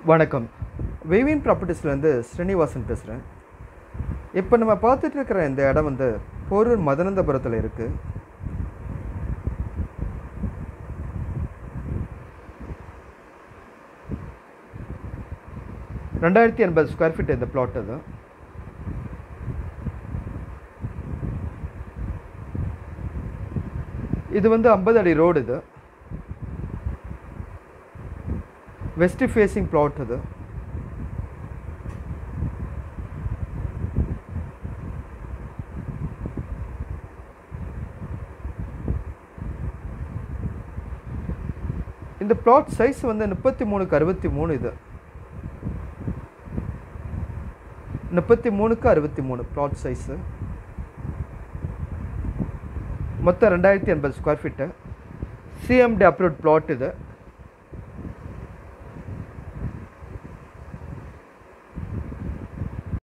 வணக்கம் விவின் ப்ராப்பர்ட்டிஸ்லேருந்து ஸ்ரீனிவாசன் பேசுகிறேன் இப்போ நம்ம பார்த்துட்டு இருக்கிற இந்த இடம் வந்து போரூர் மதனந்தபுரத்தில் இருக்குது ரெண்டாயிரத்தி எண்பது ஸ்கொயர் ஃபீட் இந்த பிளாட் அது இது வந்து ஐம்பது அடி ரோடு இது வெஸ்ட் ஃபேஸிங் பிளாட் இது இந்த பிளாட் சைஸ் வந்து முப்பத்தி மூணுக்கு அறுபத்தி மூணு இது முப்பத்தி மூணுக்கு அறுபத்தி மூணு பிளாட் சைஸு மொத்தம் ரெண்டாயிரத்தி எண்பது square feet CMD approved flat இது